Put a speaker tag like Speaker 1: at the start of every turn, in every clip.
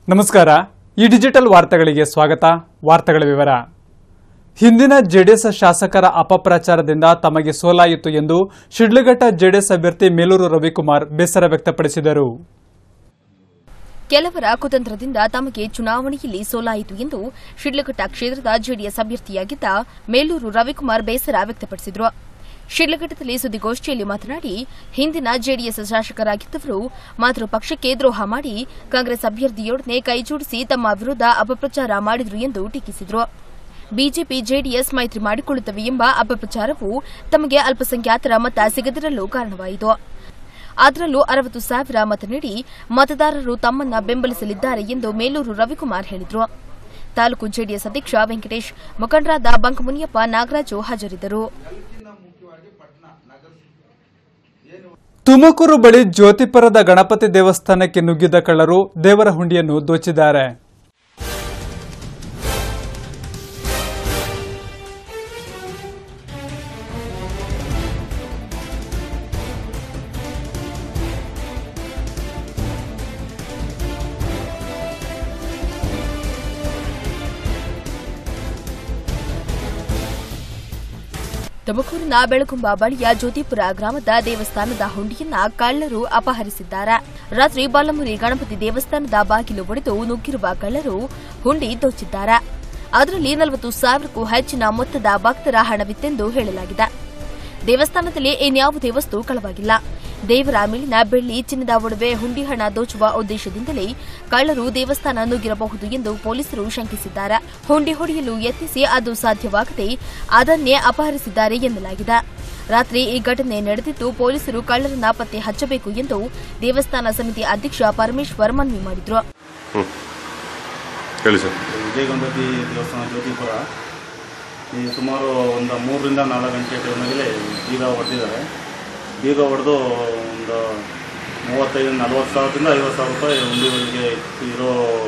Speaker 1: ನಮಸ್ಕಾರ ಈ ಡಿಜಿಟಲ್ ವಾರ್ತೆಗಳಿಗೆ ಸ್ವಾಗತ ವಾರ್ತೆಗಳ ವಿವರ ಹಿಂದಿನ ಜೆಡಿಎಸ್ ಶಾಸಕರ ಅಪಪ್ರಚಾರದಿಂದ ತಮಗೆ ಸೋಲಾಯಿತು ಎಂದು ಶಿಡ್ಲಘಟ್ಟ ಜೆಡಿಎಸ್ ಅಭ್ಯರ್ಥಿ ಮೇಲೂರು ರವಿಕುಮಾರ್ ಬೇಸರ ವ್ಯಕ್ತಪಡಿಸಿದರು
Speaker 2: ಕೆಲವರ ಕುತಂತ್ರದಿಂದ ತಮಗೆ ಚುನಾವಣೆಯಲ್ಲಿ ಸೋಲಾಯಿತು ಎಂದು ಶಿಡ್ಲಘಟ್ಟ ಕ್ಷೇತ್ರದ ಜೆಡಿಎಸ್ ಅಭ್ಯರ್ಥಿಯಾಗಿದ್ದ ಮೇಲೂರು ರವಿಕುಮಾರ್ ಬೇಸರ ವ್ಯಕ್ತಪಡಿಸಿದರು ಶಿಡ್ಲಘಟ್ಟದಲ್ಲಿ ಸುದ್ದಿಗೋಷ್ಠಿಯಲ್ಲಿ ಮಾತನಾಡಿ ಹಿಂದಿನ ಜೆಡಿಎಸ್ ಶಾಸಕರಾಗಿದ್ದವರು ಮಾತೃ ಪಕ್ಷಕ್ಕೆ ದ್ರೋಹ ಮಾಡಿ ಕಾಂಗ್ರೆಸ್ ಅಭ್ಯರ್ಥಿಯೊಡನೆ ಕೈಜೋಡಿಸಿ ತಮ್ಮ ವಿರುದ್ಧ ಅಪಪ್ರಚಾರ ಮಾಡಿದರು ಎಂದು ಟೀಕಿಸಿದರು ಬಿಜೆಪಿ ಜೆಡಿಎಸ್ ಮೈತ್ರಿ ಮಾಡಿಕೊಳ್ಳುತ್ತವೆ ಎಂಬ ಅಪಪ್ರಚಾರವು ತಮಗೆ ಅಲ್ಪಸಂಖ್ಯಾತರ ಮತ ಸಿಗದಿರಲು ಕಾರಣವಾಯಿತು ಅದರಲ್ಲೂ ಅರವತ್ತು ಸಾವಿರ ಮತ ನೀಡಿ ಮತದಾರರು ತಮ್ಮನ್ನ ಬೆಂಬಲಿಸಲಿದ್ದಾರೆ ಎಂದು ಮೇಲೂರು ರವಿಕುಮಾರ್ ಹೇಳಿದರು ತಾಲೂಕು ಜೆಡಿಎಸ್ ಅಧ್ಯಕ್ಷ ವೆಂಕಟೇಶ್ ಮುಖಂಡರಾದ ಬಂಕಮುನಿಯಪ್ಪ ನಾಗರಾಜು ಹಾಜರಿದ್ದರು
Speaker 1: ತುಮಕೂರು ಬಳಿ ಜ್ಯೋತಿಪುರದ ಗಣಪತಿ ದೇವಸ್ಥಾನಕ್ಕೆ ನುಗ್ಗಿದ ಕಳ್ಳರು ದೇವರ ಹುಂಡಿಯನ್ನು ದೋಚಿದ್ದಾರೆ
Speaker 2: ತುಮಕೂರಿನ ಬೆಳಗುಂಬ ಬಳಿಯ ಜ್ಯೋತಿಪುರ ಗ್ರಾಮದ ದೇವಸ್ಥಾನದ ಹುಂಡಿಯನ್ನ ಕಳ್ಳರು ಅಪಹರಿಸಿದ್ದಾರೆ ರಾತ್ರಿ ಬಾಲಮುರಿ ಗಣಪತಿ ದೇವಸ್ಥಾನದ ಬಾಗಿಲು ಒಡೆದು ನುಗ್ಗಿರುವ ಕಳ್ಳರು ಹುಂಡಿ ದೋಚಿದ್ದಾರೆ ಅದರಲ್ಲಿ ನಲವತ್ತು ಸಾವಿರಕ್ಕೂ ಹೆಚ್ಚಿನ ಮೊತ್ತದ ಭಕ್ತರ ಹಣವಿತ್ತೆಂದು ಹೇಳಲಾಗಿದೆ ದೇವಸ್ಥಾನದಲ್ಲಿ ಇನ್ಯಾವುದೇ ವಸ್ತು ಕಳವಾಗಿಲ್ಲ ದೇವರ ಮೇಲಿನ ಬೆಳ್ಳಿ ಚಿನ್ನದ ಒಡವೆ ಹುಂಡಿ ಹಣ ದೋಚುವ ಉದ್ದೇಶದಿಂದಲೇ ಕಳ್ಳರು ದೇವಸ್ಥಾನ ನುಗ್ಗಿರಬಹುದು ಎಂದು ಪೊಲೀಸರು ಶಂಕಿಸಿದ್ದಾರೆ ಹುಂಡಿ ಹೊಡೆಯಲು ಯತ್ನಿಸಿ ಅದು ಸಾಧ್ಯವಾಗದೆ ಅದನ್ನೇ ಅಪಹರಿಸಿದ್ದಾರೆ ಎನ್ನಲಾಗಿದೆ ರಾತ್ರಿ ಈ ಘಟನೆ ನಡೆದಿದ್ದು ಪೊಲೀಸರು ಕಳ್ಳರನ್ನ ಪತ್ತೆ ಹಚ್ಚಬೇಕು ಎಂದು ದೇವಸ್ಥಾನ ಸಮಿತಿ ಅಧ್ಯಕ್ಷ ಪರಮೇಶ್ವರ್ ಮನವಿ ಮಾಡಿದ್ರು
Speaker 3: ಹೇಳಿ ಸರ್
Speaker 4: ವಿಜಯ ಗಣಪತಿ ದೇವಸ್ಥಾನ ಜ್ಯೋತಿಪುರ ಈ ಸುಮಾರು ಒಂದು ಮೂರರಿಂದ ನಾಲ್ಕು ಗಂಟೆ ಟೈಮಲ್ಲಿ ಬೀಗ ಹೊಡೆದಿದ್ದಾರೆ ಬೀಗ ಹೊಡೆದು ಒಂದು ಮೂವತ್ತೈದು ನಲ್ವತ್ತು ಸಾವಿರದಿಂದ ಐವತ್ತು ಸಾವಿರ ರೂಪಾಯಿ ಉಂಡಿಗಳಿಗೆ ಇರೋ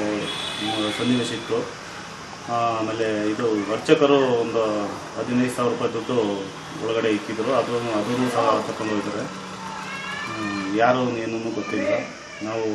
Speaker 4: ಮ್, ಸನ್ನಿವೇಶ ಇತ್ತು ಆ, ಆಮೇಲೆ ಇದು ಅರ್ಚಕರು ಒಂದು ಹದಿನೈದು ಸಾವಿರ ರೂಪಾಯಿ ದುಡ್ಡು ಒಳಗಡೆ ಇಕ್ಕಿದ್ರು ಅದನ್ನು ಅದನ್ನು ಸಹ ತಗೊಂಡು ಹೋಗಿದ್ದಾರೆ ಹ್ಮ್, ಯಾರು ಏನೂ ಗೊತ್ತಿಲ್ಲ ನಾವು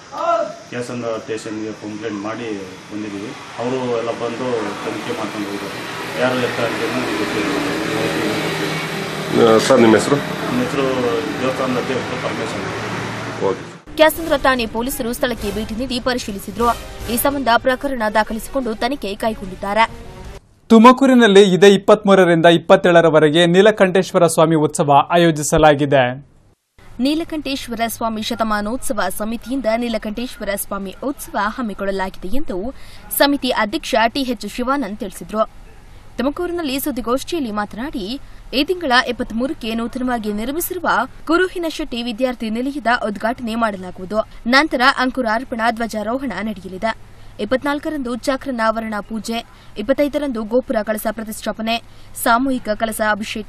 Speaker 4: ಕೇಸಂದ ಸ್ಟೇಷನ್ಗೆ ಕಂಪ್ಲೇಂಟ್ ಮಾಡಿ ಬಂದಿದ್ದೀವಿ ಅವರು ಎಲ್ಲ ಬಂದು ತನಿಖೆ ಮಾಡ್ಕೊಂಡು ಹೋಗಿದ್ದಾರೆ ಯಾರು ಲೆಕ್ಕ ಅಂತ ಗೊತ್ತಿಲ್ಲ
Speaker 3: ಆ, ಸರ್ ನಿಮ್ಮ ಹೆಸರು
Speaker 4: ನನ್ನ ಹೆಸರು ದೇವಸ್ಥಾನದ ಅಧ್ಯಕ್ಷರು ಪರಮೇಶ್ವರ್
Speaker 3: ಓಕೆ
Speaker 2: ಕ್ಯಾಸಂದ್ರ ಠಾಣೆ ಪೊಲೀಸರು ಸ್ಥಳಕ್ಕೆ ಭೇಟಿ ನೀಡಿ ಪರಿಶೀಲಿಸಿದ್ರು ಈ ಸಂಬಂಧ ಪ್ರಕರಣ ದಾಖಲಿಸಿಕೊಂಡು ತನಿಖೆ ಕೈಗೊಂಡಿದ್ದಾರೆ
Speaker 1: ತುಮಕೂರಿನಲ್ಲಿ ಇದೇ ಇಪ್ಪತ್ಮೂರರಿಂದ ಇಪ್ಪತ್ತೇಳರವರೆಗೆ ನೀಲಕಂಠೇಶ್ವರ ಸ್ವಾಮಿ ಉತ್ಸವ ಆಯೋಜಿಸಲಾಗಿದೆ
Speaker 2: ನೀಲಕಂಠೇಶ್ವರ ಸ್ವಾಮಿ ಶತಮಾನೋತ್ಸವ ಸಮಿತಿಯಿಂದ ನೀಲಕಂಠೇಶ್ವರ ಸ್ವಾಮಿ ಉತ್ಸವ ಹಮ್ಮಿಕೊಳ್ಳಲಾಗಿದೆ ಎಂದು ಸಮಿತಿ ಅಧ್ಯಕ್ಷ ಟಿಎಚ್ ಶಿವಾನಂದ್ ತಿಳಿಸಿದರು ತುಮಕೂರಿನಲ್ಲಿ ಸುದ್ದಿಗೋಷ್ಠಿಯಲ್ಲಿ ಮಾತನಾಡಿ ಈ ತಿಂಗಳ ಇಪ್ಪತ್ಮೂರಕ್ಕೆ ನೂತನವಾಗಿ ನಿರ್ಮಿಸಿರುವ ಕುರುಹಿನ ಶೆಟ್ಟಿ ವಿದ್ಯಾರ್ಥಿ ನಿಲಯದ ಉದ್ಘಾಟನೆ ಮಾಡಲಾಗುವುದು ನಂತರ ಅಂಕುರಾರ್ಪಣಾ ಧ್ವಜಾರೋಹಣ ನಡೆಯಲಿದೆ ಇಪ್ಪತ್ನಾಲ್ಕರಂದು ಚಕ್ರನಾವರಣ ಪೂಜೆ ಇಪ್ಪತ್ತೈದರಂದು ಗೋಪುರ ಕಳಸ ಪ್ರತಿಷ್ಠಾಪನೆ ಸಾಮೂಹಿಕ ಕಳಸ ಅಭಿಷೇಕ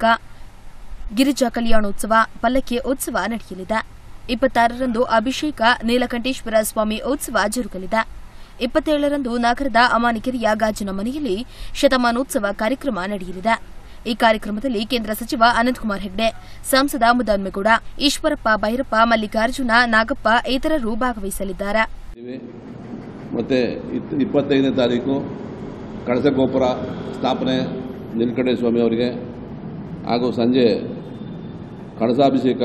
Speaker 2: ಗಿರಿಜಾ ಕಲ್ಯಾಣೋತ್ಸವ ಪಲ್ಲಕ್ಕಿ ಉತ್ಸವ ನಡೆಯಲಿದೆ ಇಪ್ಪತ್ತಾರರಂದು ಅಭಿಷೇಕ ನೀಲಕಂಠೇಶ್ವರ ಸ್ವಾಮಿ ಉತ್ಸವ ಜರುಗಲಿದೆ ಇಪ್ಪತ್ತೇಳರಂದು ನಗರದ ಅಮಾನಿಕೆರೆಯ ಗಾಜಿನ ಮನೆಯಲ್ಲಿ ಶತಮಾನೋತ್ಸವ ಕಾರ್ಯಕ್ರಮ ನಡೆಯಲಿದೆ ಈ ಕಾರ್ಯಕ್ರಮದಲ್ಲಿ ಕೇಂದ್ರ ಸಚಿವ ಅನಂತಕುಮಾರ್ ಹೆಗ್ಡೆ ಸಂಸದ ಮುದ್ದನ್ಮೇಗೌಡ ಈಶ್ವರಪ್ಪ ಭೈರಪ್ಪ ಮಲ್ಲಿಕಾರ್ಜುನ ನಾಗಪ್ಪ ಇತರರು ಭಾಗವಹಿಸಲಿದ್ದಾರೆ
Speaker 5: ಇವೆ ಮತ್ತು ಇತ್ ಇಪ್ಪತ್ತೈದನೇ ತಾರೀಕು ಕಳಸ ಗೋಪುರ ಸ್ಥಾಪನೆ ನೀಲಕಂಠ ಸ್ವಾಮಿ ಅವರಿಗೆ ಹಾಗೂ ಸಂಜೆ ಕಳಸಾಭಿಷೇಕ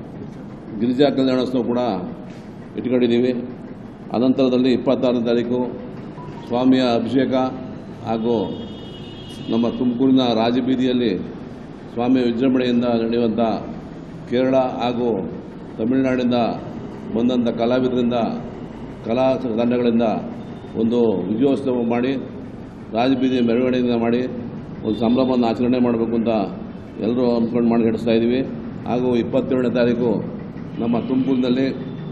Speaker 5: ಗಿರಿಜಾ ಕಲ್ಯಾಣೋತ್ಸವ ಕೂಡ ಇಟ್ಕೊಂಡಿದ್ದೀವಿ ಅನಂತರದಲ್ಲಿ ಇಪ್ಪತ್ತಾರನೇ ತಾರೀಕು ಸ್ವಾಮಿಯ ಅಭಿಷೇಕ ಹಾಗೂ ನಮ್ಮ ತುಮಕೂರಿನ ರಾಜಬೀದಿಯಲ್ಲಿ ಸ್ವಾಮಿಯ ವಿಜೃಂಭಣೆಯಿಂದ ನಡೆಯುವಂಥ ಕೇರಳ ಹಾಗೂ ತಮಿಳುನಾಡಿಂದ ಬಂದಂಥ ಕಲಾವಿದರಿಂದ ಕಲಾ ತಂಡಗಳಿಂದ ಒಂದು ವಿಜಯೋತ್ಸವ ಮಾಡಿ ರಾಜಬೀದಿ ಮೆರವಣಿಗೆಯಿಂದ ಮಾಡಿ ಒಂದು ಸಂಭ್ರಮವನ್ನು ಆಚರಣೆ ಮಾಡಬೇಕು ಅಂತ ಎಲ್ಲರೂ ಹಮ್ಮಿಕೊಂಡು ಮಾಡಿ ನಡೆಸ್ತಾ ಇದ್ದೀವಿ ಹಾಗೂ ಇಪ್ಪತ್ತೇಳನೇ ತಾರೀಕು ನಮ್ಮ ತುಮಕೂರಿನಲ್ಲಿ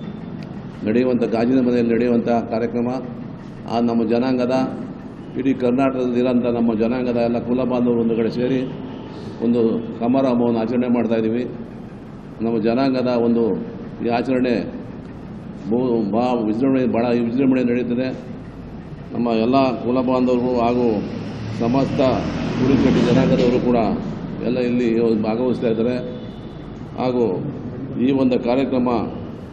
Speaker 5: ನಡೆಯುವಂಥ ಗಾಜಿನ ಮನೆಯಲ್ಲಿ ನಡೆಯುವಂಥ ಕಾರ್ಯಕ್ರಮ ಆ ನಮ್ಮ ಜನಾಂಗದ ಇಡೀ ಕರ್ನಾಟಕದಲ್ಲಿರೋಂಥ ನಮ್ಮ ಜನಾಂಗದ ಎಲ್ಲ ಕುಲ ಬಾಂಧವರು ಒಂದು ಕಡೆ ಸೇರಿ ಒಂದು ಸಮಾರಂಭವನ್ನು ಆಚರಣೆ ಮಾಡ್ತಾ ಇದ್ದೀವಿ ನಮ್ಮ ಜನಾಂಗದ ಒಂದು ಈ ಆಚರಣೆ ಬಹು ಬಾ ವಿಜೃಂಭಣೆ ಭಾಳ ವಿಜೃಂಭಣೆ ನಡೀತದೆ ನಮ್ಮ ಎಲ್ಲ ಕುಲ ಬಾಂಧವರು ಹಾಗೂ ಸಮಸ್ತ ಕುಡಿಕಟ್ಟಿ ಜನಾಂಗದವರು ಕೂಡ ಎಲ್ಲ ಇಲ್ಲಿ ಭಾಗವಹಿಸ್ತಾ ಇದ್ದಾರೆ ಹಾಗೂ ಈ ಒಂದು ಕಾರ್ಯಕ್ರಮ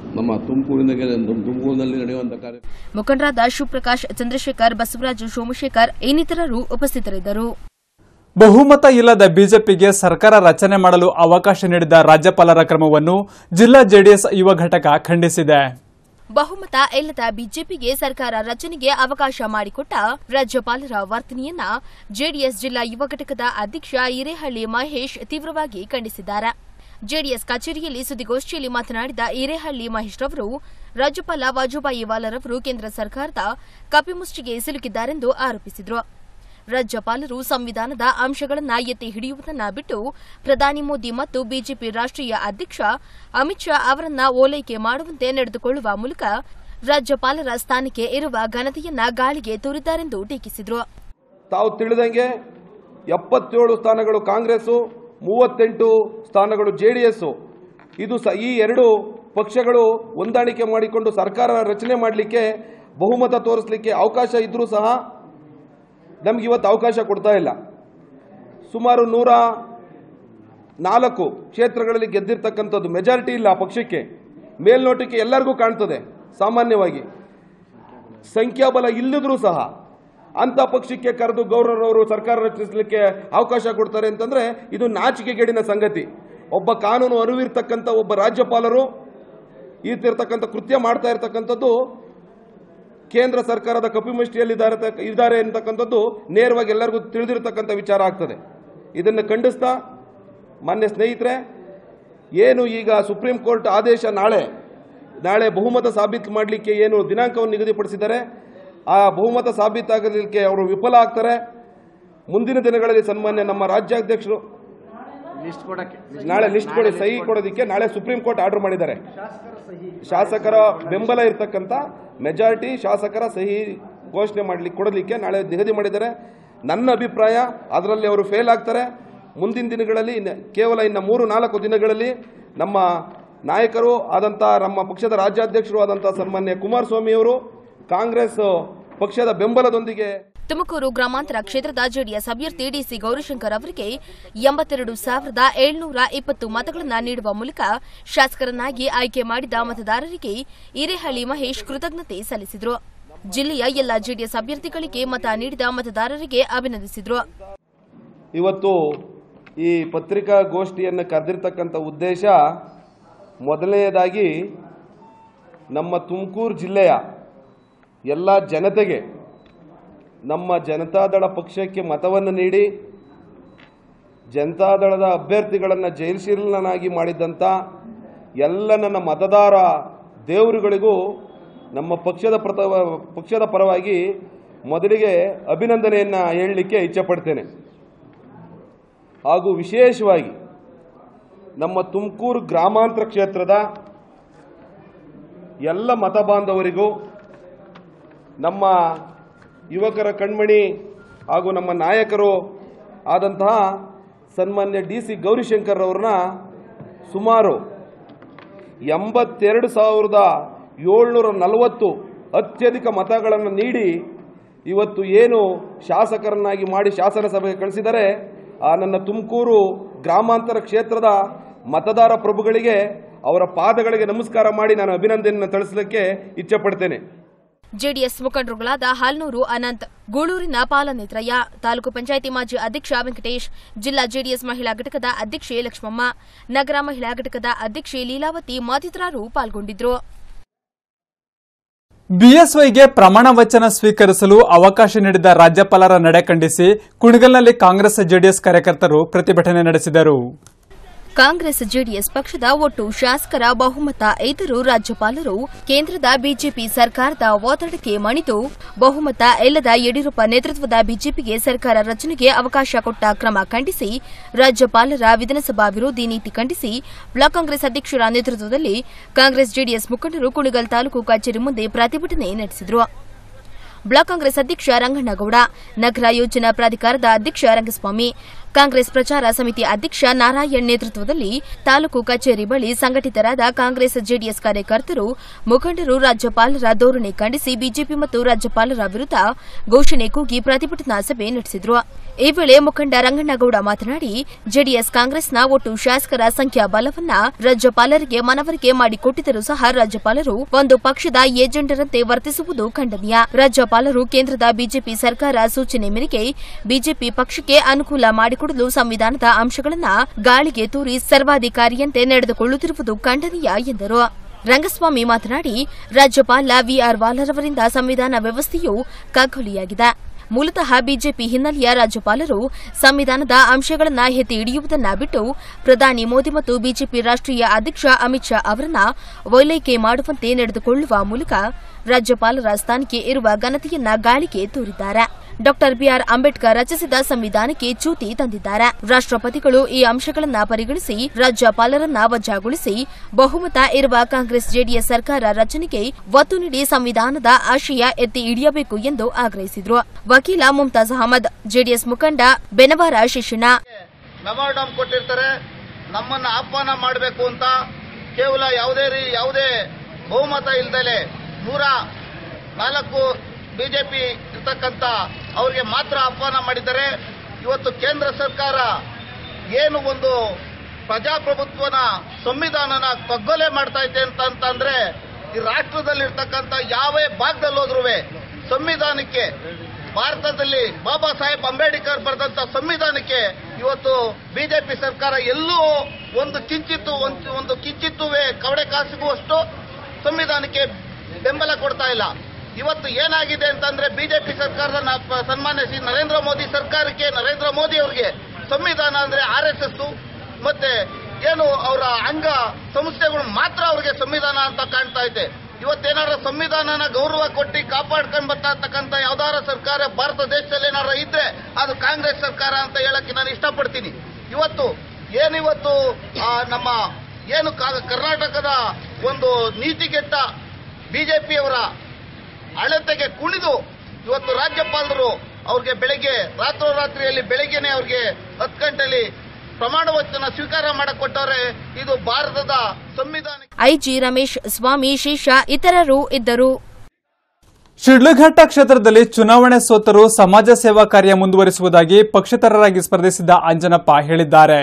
Speaker 5: ನಮ್ಮ ತುಮಕೂರಿನ ತುಮಕೂರಿನಲ್ಲಿ ನಡೆಯುವಂಥ ಕಾರ್ಯ
Speaker 2: ಮುಖಂಡರಾದ ಶಿವಪ್ರಕಾಶ್ ಚಂದ್ರಶೇಖರ್ ಬಸವರಾಜು ಸೋಮಶೇಖರ್ ಇನ್ನಿತರರು ಉಪಸ್ಥಿತರಿದ್ದರು
Speaker 1: ಬಹುಮತ ಇಲ್ಲದ ಬಿಜೆಪಿಗೆ ಸರ್ಕಾರ ರಚನೆ ಮಾಡಲು ಅವಕಾಶ ನೀಡಿದ ರಾಜ್ಯಪಾಲರ ಕ್ರಮವನ್ನು ಜಿಲ್ಲಾ ಜೆಡಿಎಸ್ ಯುವ ಘಟಕ ಖಂಡಿಸಿದೆ
Speaker 2: ಬಹುಮತ ಇಲ್ಲದ ಬಿಜೆಪಿಗೆ ಸರ್ಕಾರ ರಚನೆಗೆ ಅವಕಾಶ ಮಾಡಿಕೊಟ್ಟ ರಾಜ್ಯಪಾಲರ ವರ್ತನೆಯನ್ನ ಜೆಡಿಎಸ್ ಜಿಲ್ಲಾ ಯುವ ಘಟಕದ ಅಧ್ಯಕ್ಷ ಹಿರೇಹಳ್ಳಿ ಮಹೇಶ್ ತೀವ್ರವಾಗಿ ಖಂಡಿಸಿದ್ದಾರೆ ಜೆಡಿಎಸ್ ಕಚೇರಿಯಲ್ಲಿ ಸುದ್ದಿಗೋಷ್ಠಿಯಲ್ಲಿ ಮಾತನಾಡಿದ ಹಿರೇಹಳ್ಳಿ ಮಹೇಶ್ ರವರು ರಾಜ್ಯಪಾಲ ವಾಜುಭಾಯಿ ವಾಲರವರು ಕೇಂದ್ರ ಸರ್ಕಾರದ ಕಪಿಮುಷ್ಟಿಗೆ ಸಿಲುಕಿದ್ದಾರೆಂದು ಆರೋಪಿಸಿದರು ರಾಜ್ಯಪಾಲರು ಸಂವಿಧಾನದ ಅಂಶಗಳನ್ನ ಎತ್ತಿ ಹಿಡಿಯುವುದನ್ನ ಬಿಟ್ಟು ಪ್ರಧಾನಿ ಮೋದಿ ಮತ್ತು ಬಿಜೆಪಿ ರಾಷ್ಟ್ರೀಯ ಅಧ್ಯಕ್ಷ ಅಮಿತ್ ಶಾ ಅವರನ್ನ ಓಲೈಕೆ ಮಾಡುವಂತೆ ನಡೆದುಕೊಳ್ಳುವ ಮೂಲಕ ರಾಜ್ಯಪಾಲರ ಸ್ಥಾನಕ್ಕೆ ಇರುವ ಘನತೆಯನ್ನ ಗಾಳಿಗೆ ತೂರಿದ್ದಾರೆಂದು ಟೀಕಿಸಿದರು
Speaker 6: ತಾವು ತಿಳಿದಂಗೆ ಎಪ್ಪತ್ತೇಳು ಸ್ಥಾನಗಳು ಕಾಂಗ್ರೆಸ್ಸು ಮೂವತ್ತೆಂಟು ಸ್ಥಾನಗಳು ಜೆ ಡಿ ಎಸ್ಸು ಇದು ಸ ಈ ಎರಡು ಪಕ್ಷಗಳು ಹೊಂದಾಣಿಕೆ ಮಾಡಿಕೊಂಡು ಸರ್ಕಾರ ರಚನೆ ಮಾಡಲಿಕ್ಕೆ ಬಹುಮತ ತೋರಿಸಲಿಕ್ಕೆ ಅವಕಾಶ ಇದ್ದರೂ ಸಹ ನಮ್ಗೆ ಇವತ್ತು ಅವಕಾಶ ಕೊಡ್ತಾ ಇಲ್ಲ ಸುಮಾರು ನೂರ ನಾಲ್ಕು ಕ್ಷೇತ್ರಗಳಲ್ಲಿ ಗೆದ್ದಿರ್ತಕ್ಕಂಥದ್ದು ಮೆಜಾರಿಟಿ ಇಲ್ಲ ಆ ಪಕ್ಷಕ್ಕೆ ಮೇಲ್ನೋಟಕ್ಕೆ ಎಲ್ಲರಿಗೂ ಕಾಣ್ತದೆ ಸಾಮಾನ್ಯವಾಗಿ ಸಂಖ್ಯಾಬಲ ಇಲ್ಲದ್ರೂ ಸಹ ಅಂತ ಪಕ್ಷಕ್ಕೆ ಕರೆದು ಗೌರವರವರು ಸರ್ಕಾರ ರಚಿಸಲಿಕ್ಕೆ ಅವಕಾಶ ಕೊಡ್ತಾರೆ ಅಂತಂದ್ರೆ ಇದು ನಾಚಿಕೆಗೇಡಿನ ಸಂಗತಿ ಒಬ್ಬ ಕಾನೂನು ಅರಿವಿರ್ತಕ್ಕಂಥ ಒಬ್ಬ ರಾಜ್ಯಪಾಲರು ಈತಿರ್ತಕ್ಕಂಥ ಕೃತ್ಯ ಮಾಡ್ತಾ ಇರ್ತಕ್ಕಂಥದ್ದು ಕೇಂದ್ರ ಸರ್ಕಾರದ ಕಪಿಮುಷ್ಟಿಯಲ್ಲಿದ್ದಾರೆ ಇದ್ದಾರೆ ಅಂತಕ್ಕಂಥದ್ದು ನೇರವಾಗಿ ಎಲ್ಲರಿಗೂ ತಿಳಿದಿರತಕ್ಕಂಥ ವಿಚಾರ ಆಗ್ತದೆ ಇದನ್ನು ಖಂಡಿಸ್ತಾ ಮಾನ್ಯ ಸ್ನೇಹಿತರೆ ಏನು ಈಗ ಸುಪ್ರೀಂ ಕೋರ್ಟ್ ಆದೇಶ ನಾಳೆ ನಾಳೆ ಬಹುಮತ ಸಾಬೀತು ಮಾಡಲಿಕ್ಕೆ ಏನು ದಿನಾಂಕವನ್ನು ನಿಗದಿಪಡಿಸಿದ್ದಾರೆ ಆ ಬಹುಮತ ಸಾಬೀತಾಗಲಿಕ್ಕೆ ಅವರು ವಿಫಲ ಆಗ್ತಾರೆ ಮುಂದಿನ ದಿನಗಳಲ್ಲಿ ಸನ್ಮಾನ್ಯ ನಮ್ಮ ರಾಜ್ಯಾಧ್ಯಕ್ಷರು ನಾಳೆ ಲಿಸ್ಟ್ ಕೊಡಿ ಸಹಿ ಕೊಡೋದಕ್ಕೆ ನಾಳೆ ಸುಪ್ರೀಂ ಕೋರ್ಟ್ ಆರ್ಡರ್ ಮಾಡಿದ್ದಾರೆ ಶಾಸಕರ ಬೆಂಬಲ ಇರತಕ್ಕಂಥ ಮೆಜಾರಿಟಿ ಶಾಸಕರ ಸಹಿ ಘೋಷಣೆ ಮಾಡಲಿಕ್ಕೆ ಕೊಡಲಿಕ್ಕೆ ನಾಳೆ ನಿಗದಿ ಮಾಡಿದ್ದಾರೆ ನನ್ನ ಅಭಿಪ್ರಾಯ ಅದರಲ್ಲಿ ಅವರು ಫೇಲ್ ಆಗ್ತಾರೆ ಮುಂದಿನ ದಿನಗಳಲ್ಲಿ ಇನ್ನು- ಕೇವಲ ಇನ್ನು ಮೂರು ನಾಲ್ಕು ದಿನಗಳಲ್ಲಿ ನಮ್ಮ ನಾಯಕರು ಆದಂಥ ನಮ್ಮ ಪಕ್ಷದ ರಾಜ್ಯಾಧ್ಯಕ್ಷರು ಆದಂಥ ಸನ್ಮಾನ್ಯ ಕುಮಾರಸ್ವಾಮಿಯವರು ಕಾಂಗ್ರೆಸ್ ಪಕ್ಷದ ಬೆಂಬಲದೊಂದಿಗೆ
Speaker 2: ತುಮಕೂರು ಗ್ರಾಮಾಂತರ ಕ್ಷೇತ್ರದ ಜೆಡಿಎಸ್ ಅಭ್ಯರ್ಥಿ ಡಿಸಿ ಗೌರಿಶಂಕರ್ ಅವರಿಗೆ ಎಂಬತ್ತೆರಡು ಸಾವಿರದ ಏಳ್ನೂರ ಇಪ್ಪತ್ತು ಮತಗಳನ್ನು ನೀಡುವ ಮೂಲಕ ಶಾಸಕರನ್ನಾಗಿ ಆಯ್ಕೆ ಮಾಡಿದ ಮತದಾರರಿಗೆ ಹಿರೇಹಳ್ಳಿ ಮಹೇಶ್ ಕೃತಜ್ಞತೆ ಸಲ್ಲಿಸಿದರು ಜಿಲ್ಲೆಯ ಎಲ್ಲ ಜೆಡಿಎಸ್ ಅಭ್ಯರ್ಥಿಗಳಿಗೆ ಮತ ನೀಡಿದ ಮತದಾರರಿಗೆ ಅಭಿನಂದಿಸಿದರು
Speaker 6: ಇವತ್ತು ಈ ಪತ್ರಿಕಾ ಗೋಷ್ಠಿಯನ್ನು ಕರೆದಿರ್ತಕ್ಕಂಥ ಉದ್ದೇಶ ಮೊದಲನೆಯದಾಗಿ ನಮ್ಮ ತುಮಕೂರು ಜಿಲ್ಲೆಯ ಎಲ್ಲ ಜನತೆಗೆ ನಮ್ಮ ಜನತಾದಳ ಪಕ್ಷಕ್ಕೆ ಮತವನ್ನು ನೀಡಿ ಜನತಾದಳದ ಅಭ್ಯರ್ಥಿಗಳನ್ನು ಜೈಲ್ಶೀಲನಾಗಿ ಮಾಡಿದ್ದಂಥ ಎಲ್ಲ ನನ್ನ ಮತದಾರ ದೇವರುಗಳಿಗೂ ನಮ್ಮ ಪಕ್ಷದ ಪ್ರತ ಪಕ್ಷದ ಪರವಾಗಿ ಮೊದಲಿಗೆ ಅಭಿನಂದನೆಯನ್ನು ಹೇಳಲಿಕ್ಕೆ ಇಚ್ಛಪಡ್ತೇನೆ ಹಾಗೂ ವಿಶೇಷವಾಗಿ ನಮ್ಮ ತುಮಕೂರು ಗ್ರಾಮಾಂತರ ಕ್ಷೇತ್ರದ ಎಲ್ಲ ಮತ ಬಾಂಧವರಿಗೂ ನಮ್ಮ ಯುವಕರ ಕಣ್ಮಣಿ ಹಾಗೂ ನಮ್ಮ ನಾಯಕರು ಆದಂತಹ ಸನ್ಮಾನ್ಯ ಡಿ ಸಿ ಗೌರಿಶಂಕರ್ ಅವ್ರನ್ನ ಸುಮಾರು ಎಂಬತ್ತೆರಡು ಸಾವಿರದ ಏಳ್ನೂರ ನಲವತ್ತು ಅತ್ಯಧಿಕ ಮತಗಳನ್ನು ನೀಡಿ ಇವತ್ತು ಏನು ಶಾಸಕರನ್ನಾಗಿ ಮಾಡಿ ಶಾಸನಸಭೆಗೆ ಕಳಿಸಿದರೆ ಆ ನನ್ನ ತುಮಕೂರು ಗ್ರಾಮಾಂತರ ಕ್ಷೇತ್ರದ ಮತದಾರ ಪ್ರಭುಗಳಿಗೆ ಅವರ ಪಾದಗಳಿಗೆ ನಮಸ್ಕಾರ ಮಾಡಿ ನಾನು ಅಭಿನಂದನೆಯನ್ನು ತಿಳಿಸಲಿಕ್ಕೆ ಇಚ್ಛಪಡ್ತೇನೆ
Speaker 2: ಜೆಡಿಎಸ್ ಮುಖಂಡರುಗಳಾದ ಹಾಲ್ನೂರು ಅನಂತ್ ಗೂಳೂರಿನ ಪಾಲನೇತ್ರಯ್ಯ ತಾಲೂಕು ಪಂಚಾಯಿತಿ ಮಾಜಿ ಅಧ್ಯಕ್ಷ ವೆಂಕಟೇಶ್ ಜಿಲ್ಲಾ ಜೆಡಿಎಸ್ ಮಹಿಳಾ ಘಟಕದ ಅಧ್ಯಕ್ಷೆ ಲಕ್ಷ್ಮಮ್ಮ ನಗರ ಮಹಿಳಾ ಘಟಕದ ಅಧ್ಯಕ್ಷೆ ಲೀಲಾವತಿ ಮತ್ತಿತರರು ಪಾಲ್ಗೊಂಡಿದ್ದರು
Speaker 1: ಬಿಎಸ್ವೈಗೆ ಪ್ರಮಾಣ ವಚನ ಸ್ವೀಕರಿಸಲು ಅವಕಾಶ ನೀಡಿದ ರಾಜ್ಯಪಾಲರ ನಡೆ ಖಂಡಿಸಿ ಕುಣಗಲ್ನಲ್ಲಿ ಕಾಂಗ್ರೆಸ್ ಜೆಡಿಎಸ್ ಕಾರ್ಯಕರ್ತರು ಪ್ರತಿಭಟನೆ ನಡೆಸಿದರು
Speaker 2: ಕಾಂಗ್ರೆಸ್ ಜೆಡಿಎಸ್ ಪಕ್ಷದ ಒಟ್ಟು ಶಾಸಕರ ಬಹುಮತ ಇದ್ದರೂ ರಾಜ್ಯಪಾಲರು ಕೇಂದ್ರದ ಬಿಜೆಪಿ ಸರ್ಕಾರದ ಒತ್ತಡಕ್ಕೆ ಮಣಿದು ಬಹುಮತ ಇಲ್ಲದ ಯಡಿಯೂರಪ್ಪ ನೇತೃತ್ವದ ಬಿಜೆಪಿಗೆ ಸರ್ಕಾರ ರಚನೆಗೆ ಅವಕಾಶ ಕೊಟ್ಟ ಕ್ರಮ ಖಂಡಿಸಿ ರಾಜ್ಯಪಾಲರ ವಿಧಾನಸಭಾ ವಿರೋಧಿ ನೀತಿ ಖಂಡಿಸಿ ಬ್ಲಾಕ್ ಕಾಂಗ್ರೆಸ್ ಅಧ್ಯಕ್ಷರ ನೇತೃತ್ವದಲ್ಲಿ ಕಾಂಗ್ರೆಸ್ ಜೆಡಿಎಸ್ ಮುಖಂಡರು ಕುಣಿಗಲ್ ತಾಲೂಕು ಕಚೇರಿ ಮುಂದೆ ಪ್ರತಿಭಟನೆ ನಡೆಸಿದರು ಬ್ಲಾಕ್ ಕಾಂಗ್ರೆಸ್ ಅಧ್ಯಕ್ಷ ರಂಗಣ್ಣಗೌಡ ನಗರ ಯೋಜನಾ ಪ್ರಾಧಿಕಾರದ ಅಧ್ಯಕ್ಷ ರಂಗಸ್ವಾಮಿ ಕಾಂಗ್ರೆಸ್ ಪ್ರಚಾರ ಸಮಿತಿ ಅಧ್ಯಕ್ಷ ನಾರಾಯಣ್ ನೇತೃತ್ವದಲ್ಲಿ ತಾಲೂಕು ಕಚೇರಿ ಬಳಿ ಸಂಘಟಿತರಾದ ಕಾಂಗ್ರೆಸ್ ಜೆಡಿಎಸ್ ಕಾರ್ಯಕರ್ತರು ಮುಖಂಡರು ರಾಜ್ಯಪಾಲರ ಧೋರಣೆ ಖಂಡಿಸಿ ಬಿಜೆಪಿ ಮತ್ತು ರಾಜ್ಯಪಾಲರ ವಿರುದ್ಧ ಘೋಷಣೆ ಕೂಗಿ ಪ್ರತಿಭಟನಾ ಸಭೆ ನಡೆಸಿದರು ಈ ವೇಳೆ ಮುಖಂಡ ರಂಗಣ್ಣಗೌಡ ಮಾತನಾಡಿ ಜೆಡಿಎಸ್ ಕಾಂಗ್ರೆಸ್ನ ಒಟ್ಟು ಶಾಸಕರ ಸಂಖ್ಯಾ ಬಲವನ್ನ ರಾಜ್ಯಪಾಲರಿಗೆ ಮನವರಿಕೆ ಮಾಡಿಕೊಟ್ಟಿದ್ದರೂ ಸಹ ರಾಜ್ಯಪಾಲರು ಒಂದು ಪಕ್ಷದ ಏಜೆಂಟರಂತೆ ವರ್ತಿಸುವುದು ಖಂಡನೀಯ ರಾಜ್ಯಪಾಲರು ಕೇಂದ್ರದ ಬಿಜೆಪಿ ಸರ್ಕಾರ ಸೂಚನೆ ಮೇರೆಗೆ ಬಿಜೆಪಿ ಪಕ್ಷಕ್ಕೆ ಅನುಕೂಲ ಮಾಡಿಕೊಡಲು ಸಂವಿಧಾನದ ಅಂಶಗಳನ್ನ ಗಾಳಿಗೆ ತೂರಿ ಸರ್ವಾಧಿಕಾರಿಯಂತೆ ನಡೆದುಕೊಳ್ಳುತ್ತಿರುವುದು ಖಂಡನೀಯ ಎಂದರು ರಂಗಸ್ವಾಮಿ ಮಾತನಾಡಿ ರಾಜ್ಯಪಾಲ ವಿಆರ್ ವಾಲರವರಿಂದ ಸಂವಿಧಾನ ವ್ಯವಸ್ಥೆಯು ಕಗ್ಗೊಲಿಯಾಗಿದೆ ಮೂಲತಃ ಬಿಜೆಪಿ ಹಿನ್ನೆಲೆಯ ರಾಜ್ಯಪಾಲರು ಸಂವಿಧಾನದ ಅಂಶಗಳನ್ನ ಎತ್ತಿ ಹಿಡಿಯುವುದನ್ನ ಬಿಟ್ಟು ಪ್ರಧಾನಿ ಮೋದಿ ಮತ್ತು ಬಿಜೆಪಿ ರಾಷ್ಟ್ರೀಯ ಅಧ್ಯಕ್ಷ ಅಮಿತ್ ಶಾ ಅವರನ್ನ ಓಲೈಕೆ ಮಾಡುವಂತೆ ನಡೆದುಕೊಳ್ಳುವ ಮೂಲಕ ರಾಜ್ಯಪಾಲರ ಸ್ಥಾನಕ್ಕೆ ಇರುವ ಘನತೆಯನ್ನ ಗಾಳಿಗೆ ತೂರಿದ್ದಾರೆ ಡಾ ಬಿಆರ್ ಅಂಬೇಡ್ಕರ್ ರಚಿಸಿದ ಸಂವಿಧಾನಕ್ಕೆ ಚ್ಯೂತಿ ತಂದಿದ್ದಾರೆ ರಾಷ್ಟ್ರಪತಿಗಳು ಈ ಅಂಶಗಳನ್ನ ಪರಿಗಣಿಸಿ ರಾಜ್ಯಪಾಲರನ್ನ ವಜಾಗೊಳಿಸಿ ಬಹುಮತ ಇರುವ ಕಾಂಗ್ರೆಸ್ ಜೆಡಿಎಸ್ ಸರ್ಕಾರ ರಚನೆಗೆ ಒತ್ತು ನೀಡಿ ಸಂವಿಧಾನದ ಆಶಯ ಎತ್ತಿ ಹಿಡಿಯಬೇಕು ಎಂದು ಆಗ್ರಹಿಸಿದರು ವಕೀಲ ಮುಮ್ತಾಜ್ ಅಹಮದ್ ಜೆಡಿಎಸ್ ಮುಖಂಡ ಬೆನವಾರ ಶಿಶಿಣ
Speaker 7: ಮೆಮೋರಾಂಡಮ್ ಕೊಟ್ಟಿರ್ತಾರೆ ನಮ್ಮನ್ನ ಆಹ್ವಾನ ಮಾಡಬೇಕು ಅಂತ ಕೇವಲ ಯಾವುದೇ ರೀ ಯಾವುದೇ ಬಹುಮತ ಇಲ್ದಲೆ ನೂರ ನಾಲ್ಕು ಬಿಜೆಪಿ ಇರ್ತಕ್ಕಂಥ ಅವರಿಗೆ ಮಾತ್ರ ಆಹ್ವಾನ ಮಾಡಿದ್ದಾರೆ ಇವತ್ತು ಕೇಂದ್ರ ಸರ್ಕಾರ ಏನು ಒಂದು ಪ್ರಜಾಪ್ರಭುತ್ವನ ಸಂವಿಧಾನನ ಕಗ್ಗೊಲೆ ಮಾಡ್ತಾ ಇದೆ ಅಂತ ಅಂತಂದ್ರೆ ಈ ರಾಷ್ಟ್ರದಲ್ಲಿರ್ತಕ್ಕಂಥ ಯಾವೇ ಭಾಗದಲ್ಲಿ ಹೋದ್ರೂ ಸಂವಿಧಾನಕ್ಕೆ ಭಾರತದಲ್ಲಿ ಬಾಬಾ ಸಾಹೇಬ್ ಅಂಬೇಡ್ಕರ್ ಬರೆದಂತ ಸಂವಿಧಾನಕ್ಕೆ ಇವತ್ತು ಬಿಜೆಪಿ ಸರ್ಕಾರ ಎಲ್ಲೂ ಒಂದು ಕಿಂಚಿತ್ತು ಒಂದು ಒಂದು ಕಿಂಚಿತ್ತುವೆ ಕವಡೆ ಕಾಸಿಗುವಷ್ಟು ಸಂವಿಧಾನಕ್ಕೆ ಬೆಂಬಲ ಕೊಡ್ತಾ ಇಲ್ಲ ಇವತ್ತು ಏನಾಗಿದೆ ಅಂತಂದ್ರೆ ಬಿಜೆಪಿ ಸರ್ಕಾರದ ನ- ಸನ್ಮಾನ್ಯ ಶ್ರೀ ನರೇಂದ್ರ ಮೋದಿ ಸರ್ಕಾರಕ್ಕೆ ನರೇಂದ್ರ ಮೋದಿ ಅವರಿಗೆ ಸಂವಿಧಾನ ಅಂದ್ರೆ ಆರ್ ಎಸ್ ಎಸ್ ಮತ್ತೆ ಏನು ಅವರ ಅಂಗ ಸಂಸ್ಥೆಗಳು ಮಾತ್ರ ಅವರಿಗೆ ಸಂವಿಧಾನ ಅಂತ ಕಾಣ್ತಾ ಇದೆ ಇವತ್ತೇನಾರ ಸಂವಿಧಾನನ ಗೌರವ ಕೊಟ್ಟು ಕಾಪಾಡ್ಕೊಂಡ್ ಬರ್ತಾ ಇರ್ತಕ್ಕಂಥ ಯಾವ್ದಾರ ಸರ್ಕಾರ ಭಾರತ ದೇಶದಲ್ಲಿ ಏನಾರ ಇದ್ರೆ ಅದು ಕಾಂಗ್ರೆಸ್ ಸರ್ಕಾರ ಅಂತ ಹೇಳಕ್ಕೆ ನಾನು ಇಷ್ಟಪಡ್ತೀನಿ ಇವತ್ತು ಏನಿವತ್ತು ಆ, ನಮ್ಮ ಏನು ಕಾ- ಕರ್ನಾಟಕದ ಒಂದು ನೀತಿಗೆಟ್ಟ ಬಿಜೆಪಿಯವರ ಅಳತೆಗೆ ಕುಣಿದು ಇವತ್ತು ರಾಜ್ಯಪಾಲರು ಅವ್ರಿಗೆ ಬೆಳಗ್ಗೆ ರಾತ್ರೋರಾತ್ರಿಯಲ್ಲಿ ಬೆಳಗ್ಗೆನೆ ಅವ್ರಿಗೆ ಹತ್ತು ಗಂಟೆಯಲ್ಲಿ ಪ್ರಮಾಣ ವಚನ ಸ್ವೀಕಾರ ಮಾಡಕ್ ಕೊಟ್ಟವ್ರೆ ಇದು ಭಾರತದ ಸಂವಿಧಾನ
Speaker 2: ಐಜಿ ರಮೇಶ್ ಸ್ವಾಮಿ ಶೇಷ ಇತರರು ಇದ್ದರು
Speaker 1: ಶಿಡ್ಲಘಟ್ಟ ಕ್ಷೇತ್ರದಲ್ಲಿ ಚುನಾವಣೆ ಸೋತರು ಸಮಾಜ ಸೇವಾ ಕಾರ್ಯ ಮುಂದುವರಿಸುವುದಾಗಿ ಪಕ್ಷೇತರರಾಗಿ ಸ್ಪರ್ಧಿಸಿದ್ದ ಅಂಜನಪ್ಪ ಹೇಳಿದ್ದಾರೆ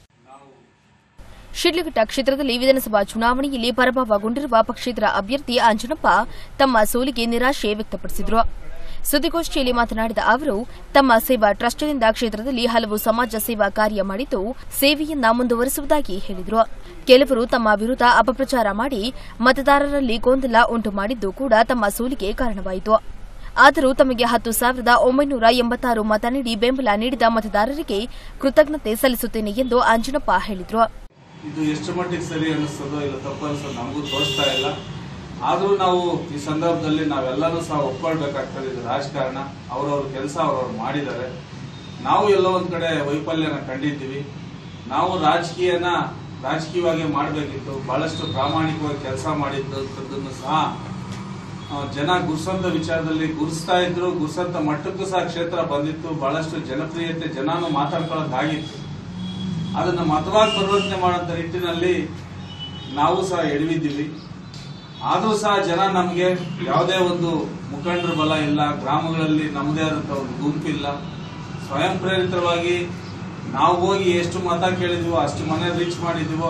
Speaker 2: ಶಿಡ್ಲಘಟ್ಟ ಕ್ಷೇತ್ರದಲ್ಲಿ ವಿಧಾನಸಭಾ ಚುನಾವಣೆಯಲ್ಲಿ ಪರಾಭವಗೊಂಡಿರುವ ಪಕ್ಷೇತರ ಅಭ್ಯರ್ಥಿ ಅಂಜನಪ್ಪ ತಮ್ಮ ಸೋಲಿಗೆ ನಿರಾಶೆ ವ್ಯಕ್ತಪಡಿಸಿದರು ಸುದ್ದಿಗೋಷ್ಠಿಯಲ್ಲಿ ಮಾತನಾಡಿದ ಅವರು ತಮ್ಮ ಸೇವಾ ಟ್ರಸ್ಟ್ನಿಂದ ಕ್ಷೇತ್ರದಲ್ಲಿ ಹಲವು ಸಮಾಜ ಸೇವಾ ಕಾರ್ಯ ಮಾಡಿದ್ದು ಸೇವೆಯನ್ನ ಮುಂದುವರಿಸುವುದಾಗಿ ಹೇಳಿದರು ಕೆಲವರು ತಮ್ಮ ವಿರುದ್ಧ ಅಪಪ್ರಚಾರ ಮಾಡಿ ಮತದಾರರಲ್ಲಿ ಗೊಂದಲ ಉಂಟು ಮಾಡಿದ್ದು ಕೂಡ ತಮ್ಮ ಸೋಲಿಗೆ ಕಾರಣವಾಯಿತು ಆದರೂ ತಮಗೆ ಹತ್ತು ಸಾವಿರದ ಒಂಬೈನೂರ ಎಂಬತ್ತಾರು ಮತ ನೀಡಿ ಬೆಂಬಲ ನೀಡಿದ ಮತದಾರರಿಗೆ ಕೃತಜ್ಞತೆ ಸಲ್ಲಿಸುತ್ತೇನೆ ಎಂದು ಅಂಜನಪ್ಪ ಹೇಳಿದರು
Speaker 8: ಇದು ಎಷ್ಟು ಮಟ್ಟಿಗೆ ಸರಿ ಅನ್ನಿಸ್ತದೋ ಇಲ್ಲ ತಪ್ಪು ಅನಿಸ್ತದೋ ನಮಗೂ ತೋರಿಸ್ತಾ ಇಲ್ಲ ಆದರೂ ನಾವು ಈ ಸಂದರ್ಭದಲ್ಲಿ ನಾವೆಲ್ಲರೂ ಸಹ ಒಪ್ಕೊಳ್ಬೇಕಾಗ್ತದೆ ಇದು ರಾಜಕಾರಣ ಅವ್ರವ್ರ ಕೆಲಸ ಅವ್ರವ್ರು ಮಾಡಿದ್ದಾರೆ ನಾವು ಎಲ್ಲೋ ಒಂದ್ ಕಡೆ ವೈಫಲ್ಯನ ಕಂಡಿದ್ದೀವಿ ನಾವು ರಾಜಕೀಯನ ರಾಜಕೀಯವಾಗಿ ಮಾಡಬೇಕಿತ್ತು ಬಹಳಷ್ಟು ಪ್ರಾಮಾಣಿಕವಾಗಿ ಕೆಲಸ ಮಾಡಿದ್ದನ್ನು ಸಹ ಆ, ಜನ ಗುರ್ಸಂತ ವಿಚಾರದಲ್ಲಿ ಗುರ್ಸ್ತಾ ಇದ್ರು ಗುರ್ಸಂತ ಮಟ್ಟಕ್ಕೂ ಸಹ ಕ್ಷೇತ್ರ ಬಂದಿತ್ತು ಬಹಳಷ್ಟು ಜನಪ್ರಿಯತೆ ಜನನು ಮಾತಾಡ್ಕೊಳ್ಳೋದಾಗಿತ್ತು ಅದನ್ನ ಮತವಾಗಿ ಪರಿವರ್ತನೆ ಮಾಡುವಂತ ನಿಟ್ಟಿನಲ್ಲಿ ನಾವು ಸಹ ಎಡವಿದ್ದೀವಿ ಆದರೂ ಸಹ ಜನ ನಮಗೆ ಯಾವುದೇ ಒಂದು ಮುಖಂಡರ ಬಲ ಇಲ್ಲ ಗ್ರಾಮಗಳಲ್ಲಿ ನಮ್ಮದೇ ಆದಂತ ಒಂದು ಗುಂಪಿಲ್ಲ ಸ್ವಯಂ ಪ್ರೇರಿತವಾಗಿ ನಾವು ಹೋಗಿ ಎಷ್ಟು ಮತ ಕೇಳಿದ್ವೋ ಅಷ್ಟು ಮನೆ ರೀಚ್ ಮಾಡಿದ್ವೋ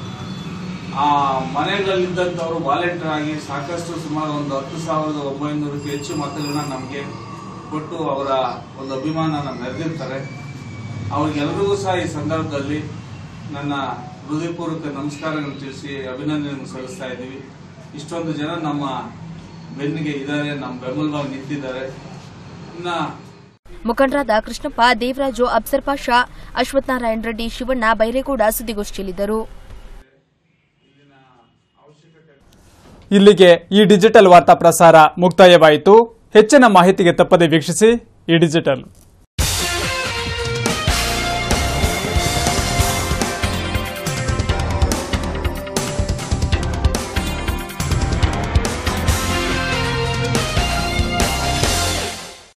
Speaker 8: ಆ ಮನೆಗಳಲ್ಲಿದ್ದಂಥವ್ರು ವಾಲಂಟಿಯರ್ ಆಗಿ ಸಾಕಷ್ಟು ಸುಮಾರು ಒಂದು ಹತ್ತು ಸಾವಿರದ ಒಂಬೈನೂರಕ್ಕೂ ಹೆಚ್ಚು ಮತಗಳನ್ನ ನಮಗೆ ಕೊಟ್ಟು ಅವರ ಒಂದು ಅಭಿಮಾನನ ಮೆರೆದಿರ್ತಾರೆ ಅವ್ರಿಗೆಲ್ಲರಿಗೂ ಸಹ ಈ ಸಂದರ್ಭದಲ್ಲಿ ನನ್ನ ಹೃದಯಪೂರ್ವಕ ನಮಸ್ಕಾರಗಳನ್ನು ತಿಳಿಸಿ ಅಭಿನಂದನೆ ಸಲ್ಲಿಸ್ತಾ ಇದ್ದೀವಿ ಇಷ್ಟೊಂದು ಜನ ನಮ್ಮ ಬೆನ್ನಿಗೆ ಇದ್ದಾರೆ ನಮ್ಮ ಬೆಂಬಲವಾಗಿ ನಿಂತಿದ್ದಾರೆ ಇನ್ನ
Speaker 2: ಮುಖಂಡರಾದ ಕೃಷ್ಣಪ್ಪ ದೇವರಾಜು ಅಬ್ಸರ್ ಪಾಷಾ ಅಶ್ವತ್ಥನಾರಾಯಣ ರೆಡ್ಡಿ ಶಿವಣ್ಣ ಬೈರೇಗೌಡ ಸುದ್ದಿಗೋಷ್ಠಿಯಲ್ಲಿದ್ದರು
Speaker 1: ಇಲ್ಲಿಗೆ ಈ ಡಿಜಿಟಲ್ ವಾರ್ತಾ ಪ್ರಸಾರ ಮುಕ್ತಾಯವಾಯಿತು ಹೆಚ್ಚಿನ ಮಾಹಿತಿಗೆ ತಪ್ಪದೆ ವೀಕ್ಷಿಸಿ ಈ ಡಿಜಿಟಲ್